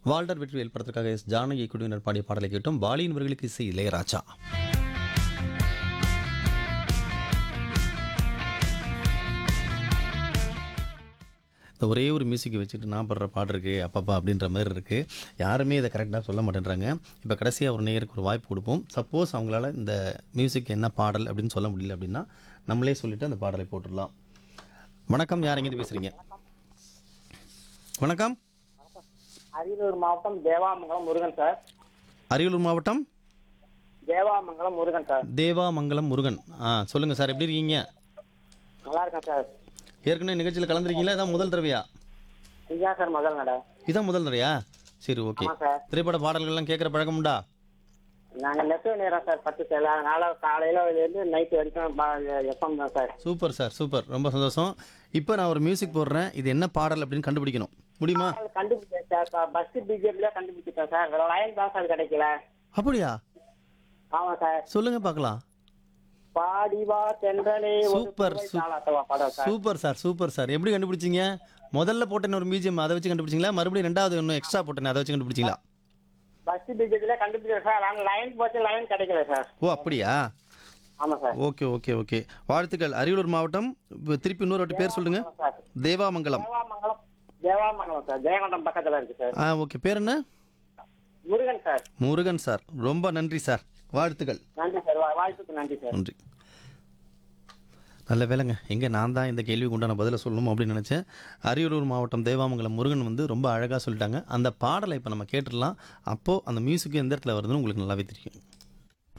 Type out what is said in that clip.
Walter Vetrivel படத்திற்காக S Janaki குழுவினர் பாடிய பாடலை கேட்டோம் பாலியின் வர்களுக்கு இசை இளையராஜா இந்த ஒரே ஒரு மியூசிக்கை வச்சுட்டு நான் படுற பாடு இருக்கு அப்பப்பா அப்படின்ற மாதிரி இருக்குது யாருமே இதை கரெக்டாக சொல்ல மாட்டேன்றாங்க இப்போ கடைசியாக ஒரு நேயருக்கு ஒரு வாய்ப்பு கொடுப்போம் சப்போஸ் அவங்களால இந்த மியூசிக் என்ன பாடல் அப்படின்னு சொல்ல முடியல அப்படின்னா நம்மளே சொல்லிட்டு அந்த பாடலை போட்டுடலாம் வணக்கம் யார் எங்கேருந்து பேசுகிறீங்க வணக்கம் அரியலூர் மாவட்டம் தேவாமங்கலம் முருகன் சார் அரியலூர் மாவட்டம் தேவாமங்கலம் முருகன் சார் தேவாமங்கலம் முருகன் ஆ சொல்லுங்கள் சார் எப்படி இருக்கீங்க நல்லா இருக்கேன் சார் ஏற்கனவே நிகழ்ச்சியில் கலந்துருக்கீங்களா இதான் முதல் தடவையா இதுதான் சார் முதல் நடை இதான் முதல் தடவையா சரி ஓகே ஆமாம் சார் திரைப்பட பாடல்கள்லாம் கேட்குற பழக்கம் உண்டா நாங்கள் நெசவு நேரம் சார் பத்து சார் அதனால காலையில் இருந்து நைட்டு வரைக்கும் எஃப்எம் தான் சார் சூப்பர் சார் சூப்பர் ரொம்ப சந்தோஷம் இப்போ நான் ஒரு மியூசிக் போடுறேன் இது என்ன பாடல் அப்படின்னு கண்டுபிடிக்கணும் முடியுமா கண்டுபிடிச்சேன் சார் பஸ் பிஜேபியில் கண்டுபிடிச்சிட்டேன் சார் லைன் தான் சார் கிடைக்கல அப்படியா ஆமாம் சார் சொல்லுங்க பார்க்கலாம் பாடிவா தென்றலே ஒரு சூப்பர், பூவை சூப்- தாலாட்டவா படம் sir super sir super sir எப்படி கண்டுபிடிச்சீங்க முதல்ல போட்டேன் ஒரு மியூசியம் அதை வச்சு கண்டுபிடிச்சிங்களா மறுபடியும் ரெண்டாவது ஒன்று எக்ஸ்ட்ரா போட்டேன் அதை வச்சு கண்டுபிடிச்சிங்களா பஸ் பிஜேபியில் கண்டுபிடிச்சேன் சார் ஆனால் லைன் போச்சு லைன் கிடைக்கல சார் ஓ அப்படியா ஆமாம் சார் ஓகே ஓகே ஓகே வாழ்த்துக்கள் அரியலூர் மாவட்டம் இப்ப திருப்பி இன்னொரு வாட்டி பேர் சொல்லுங்க ஆமாம் சார் தேவாமங்கலம் தேவாமங்கலம் தேவாமங்கலம் சார் ஜெயங்கொண்டம் பக்கத்தில் இருக்கு சார் ஆ ஓகே பேர் என்ன முருகன் சார் முருகன் சார் ரொம்ப நன்றி சார் வாழ்த்துக்கள் நன்றி சார் வா- வாய்ப்புக்கு நன்றி சார் நன்றி நல்ல வேலைங்க எங்கே நான் தான் இந்த கேள்விக்கு உண்டான பதிலை சொல்லணும் அப்படின்னு நினச்சேன் அரியலூர் மாவட்டம் தேவாமங்கலம் முருகன் வந்து ரொம்ப அழகாக சொல்லிட்டாங்க அந்த பாடலை இப்போ நம்ம கேட்டுடலாம் அப்போது அந்த மியூசிக் எந்த இடத்துல வருதுன்னு உங்களுக்கு நல்லாவே தெரியும்